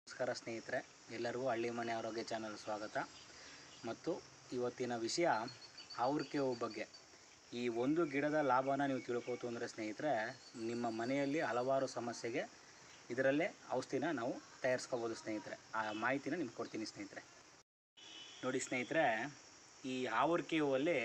ನಮಸ್ಕಾರ ಸ್ನೇಹಿತರೆ ಎಲ್ಲರಿಗೂ ಹಳ್ಳಿ ಮನೆ ಆರೋಗ್ಯ ಚಾನಲ್ ಸ್ವಾಗತ ಮತ್ತು ಇವತ್ತಿನ ವಿಷಯ ಆವೃಕೆ ಹೂವು ಬಗ್ಗೆ ಈ ಒಂದು ಗಿಡದ ಲಾಭನ ನೀವು ತಿಳ್ಕೋತು ಅಂದರೆ ಸ್ನೇಹಿತರೆ ನಿಮ್ಮ ಮನೆಯಲ್ಲಿ ಹಲವಾರು ಸಮಸ್ಯೆಗೆ ಇದರಲ್ಲೇ ಔಷಧಿನ ನಾವು ತಯಾರಿಸ್ಕೋಬೋದು ಸ್ನೇಹಿತರೆ ಆ ಮಾಹಿತಿನ ನಿಮ್ಗೆ ಕೊಡ್ತೀನಿ ಸ್ನೇಹಿತರೆ ನೋಡಿ ಸ್ನೇಹಿತರೆ ಈ ಆವೃಕೆ ಹೂವಲ್ಲಿ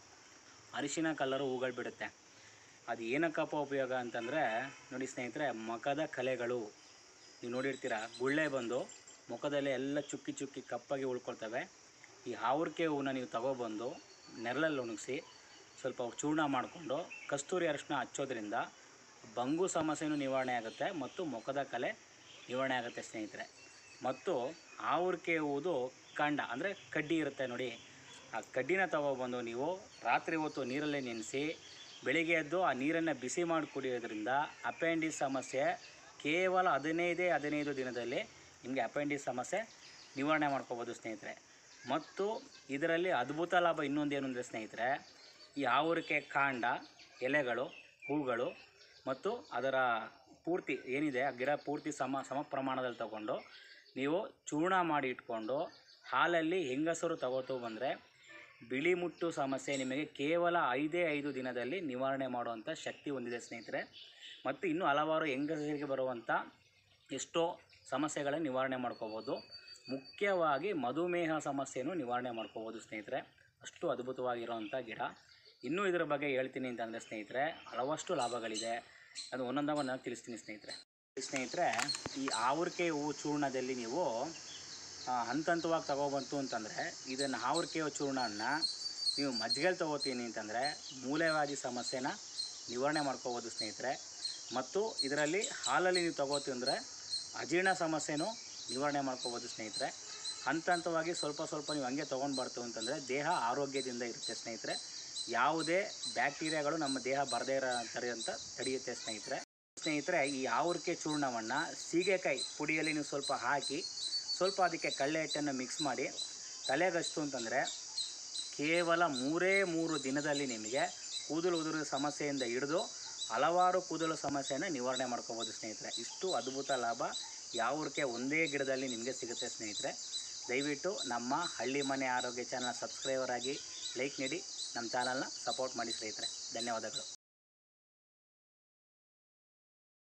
ಅರಿಶಿನ ಕಲರು ಹೂಗಳು ಬಿಡುತ್ತೆ ಅದು ಏನಕ್ಕಪ್ಪ ಉಪಯೋಗ ಅಂತಂದರೆ ನೋಡಿ ಸ್ನೇಹಿತರೆ ಮಖದ ಕಲೆಗಳು ನೀವು ನೋಡಿರ್ತೀರ ಗುಳ್ಳೆ ಬಂದು ಮುಖದಲ್ಲಿ ಎಲ್ಲ ಚುಕ್ಕಿ ಚುಕ್ಕಿ ಕಪ್ಪಾಗಿ ಉಳ್ಕೊಳ್ತವೆ ಈ ಆವೃಕೆ ಹೂವನ್ನ ನೀವು ತಗೊಬಂದು ನೆರಳಲ್ಲಿ ಒಣಗಿಸಿ ಸ್ವಲ್ಪ ಚೂರ್ಣ ಮಾಡಿಕೊಂಡು ಕಸ್ತೂರಿ ಅರಿಶಿನ ಹಚ್ಚೋದ್ರಿಂದ ಬಂಗು ಸಮಸ್ಯೆನೂ ನಿವಾರಣೆ ಆಗುತ್ತೆ ಮತ್ತು ಮುಖದ ಕಲೆ ನಿವಾರಣೆ ಆಗುತ್ತೆ ಸ್ನೇಹಿತರೆ ಮತ್ತು ಆವೃಕೆ ಹೂವುದು ಕಾಂಡ ಅಂದರೆ ಕಡ್ಡಿ ಇರುತ್ತೆ ನೋಡಿ ಆ ಕಡ್ಡಿನ ತಗೊಬಂದು ನೀವು ರಾತ್ರಿ ಹೊತ್ತು ನೀರಲ್ಲೇ ನೆನೆಸಿ ಬೆಳಿಗ್ಗೆ ಎದ್ದು ಆ ನೀರನ್ನು ಬಿಸಿ ಮಾಡಿ ಕುಡಿಯೋದ್ರಿಂದ ಅಪೆಂಡಿಸ್ ಸಮಸ್ಯೆ ಕೇವಲ ಹದಿನೈದೇ ಹದಿನೈದು ದಿನದಲ್ಲಿ ನಿಮಗೆ ಅಪೆಂಡಿಸ್ ಸಮಸ್ಯೆ ನಿವಾರಣೆ ಮಾಡ್ಕೋಬೋದು ಸ್ನೇಹಿತರೆ ಮತ್ತು ಇದರಲ್ಲಿ ಅದ್ಭುತ ಲಾಭ ಇನ್ನೊಂದೇನು ಅಂದರೆ ಸ್ನೇಹಿತರೆ ಈ ಆವರಿಕೆ ಕಾಂಡ ಎಲೆಗಳು ಹೂಗಳು ಮತ್ತು ಅದರ ಪೂರ್ತಿ ಏನಿದೆ ಆ ಗಿಡ ಪೂರ್ತಿ ಸಮ ಸಮ ಪ್ರಮಾಣದಲ್ಲಿ ತಗೊಂಡು ನೀವು ಚೂರ್ಣ ಮಾಡಿ ಇಟ್ಕೊಂಡು ಹಾಲಲ್ಲಿ ಹೆಂಗಸರು ತಗೋತು ಬಂದರೆ ಬಿಳಿ ಮುಟ್ಟು ಸಮಸ್ಯೆ ನಿಮಗೆ ಕೇವಲ ಐದೇ ಐದು ದಿನದಲ್ಲಿ ನಿವಾರಣೆ ಮಾಡುವಂಥ ಶಕ್ತಿ ಹೊಂದಿದೆ ಸ್ನೇಹಿತರೆ ಮತ್ತು ಇನ್ನೂ ಹಲವಾರು ಹೆಂಗಸರಿಗೆ ಬರುವಂಥ ಎಷ್ಟೋ ಸಮಸ್ಯೆಗಳನ್ನು ನಿವಾರಣೆ ಮಾಡ್ಕೋಬೋದು ಮುಖ್ಯವಾಗಿ ಮಧುಮೇಹ ಸಮಸ್ಯೆನೂ ನಿವಾರಣೆ ಮಾಡ್ಕೋಬೋದು ಸ್ನೇಹಿತರೆ ಅಷ್ಟು ಅದ್ಭುತವಾಗಿರೋವಂಥ ಗಿಡ ಇನ್ನೂ ಇದರ ಬಗ್ಗೆ ಹೇಳ್ತೀನಿ ಅಂತಂದರೆ ಸ್ನೇಹಿತರೆ ಹಲವಷ್ಟು ಲಾಭಗಳಿದೆ ಅದು ಒಂದೊಂದಾಗ ಒಂದೊಂದು ತಿಳಿಸ್ತೀನಿ ಸ್ನೇಹಿತರೆ ಸ್ನೇಹಿತರೆ ಈ ಆವರಿಕೆ ಹೂವು ಚೂರ್ಣದಲ್ಲಿ ನೀವು ಆ, ಹಂತ ಹಂತವಾಗಿ ತಗೊಬಂತು ಅಂತಂದರೆ ಇದನ್ನು ಆವರಿಕೆ ಚೂರ್ಣನ ನೀವು ಮಜ್ಜಿಗೆಲಿ ತಗೋತೀನಿ ಅಂತಂದರೆ ಮೂಲೆವಾದಿ ಸಮಸ್ಯೆನ ನಿವಾರಣೆ ಮಾಡ್ಕೋಬೋದು ಸ್ನೇಹಿತರೆ ಮತ್ತು ಇದರಲ್ಲಿ ಹಾಲಲ್ಲಿ ನೀವು ತಗೋತೀವಿ ಅಂದರೆ ಅಜೀರ್ಣ ಸಮಸ್ಯೆನೂ ನಿವಾರಣೆ ಮಾಡ್ಕೋಬೋದು ಸ್ನೇಹಿತರೆ ಹಂತ ಹಂತವಾಗಿ ಸ್ವಲ್ಪ ಸ್ವಲ್ಪ ನೀವು ಹಂಗೆ ತೊಗೊಂಡು ಬರ್ತು ಅಂತಂದರೆ ದೇಹ ಆರೋಗ್ಯದಿಂದ ಇರುತ್ತೆ ಸ್ನೇಹಿತರೆ ಯಾವುದೇ ಬ್ಯಾಕ್ಟೀರಿಯಾಗಳು ನಮ್ಮ ದೇಹ ಬರದೇ ಇರೋ ಥರ ಅಂತ ತಡೆಯುತ್ತೆ ಸ್ನೇಹಿತರೆ ಸ್ನೇಹಿತರೆ ಈ ಆವರಿಕೆ ಚೂರ್ಣವನ್ನು ಸೀಗೆಕಾಯಿ ಪುಡಿಯಲ್ಲಿ ನೀವು ಸ್ವಲ್ಪ ಹಾಕಿ ಸ್ವಲ್ಪ ಅದಕ್ಕೆ ಕಳ್ಳೆ ಹಿಟ್ಟನ್ನು ಮಿಕ್ಸ್ ಮಾಡಿ ತಲೆಗಚ್ತು ಅಂತಂದರೆ ಕೇವಲ ಮೂರೇ ಮೂರು ದಿನದಲ್ಲಿ ನಿಮಗೆ ಕೂದಲು ಉದುರುವ ಸಮಸ್ಯೆಯಿಂದ ಹಿಡಿದು ಹಲವಾರು ಕೂದಲು ಸಮಸ್ಯೆಯನ್ನು ನಿವಾರಣೆ ಮಾಡ್ಕೋಬೋದು ಸ್ನೇಹಿತರೆ ಇಷ್ಟು ಅದ್ಭುತ ಲಾಭ ಯಾವೂರಕ್ಕೆ ಒಂದೇ ಗಿಡದಲ್ಲಿ ನಿಮಗೆ ಸಿಗುತ್ತೆ ಸ್ನೇಹಿತರೆ ದಯವಿಟ್ಟು ನಮ್ಮ ಹಳ್ಳಿ ಮನೆ ಆರೋಗ್ಯ ಚಾನಲ್ ಸಬ್ಸ್ಕ್ರೈಬರ್ ಆಗಿ ಲೈಕ್ ನೀಡಿ ನಮ್ಮ ಚಾನಲ್ನ ಸಪೋರ್ಟ್ ಮಾಡಿ ಸ್ನೇಹಿತರೆ ಧನ್ಯವಾದಗಳು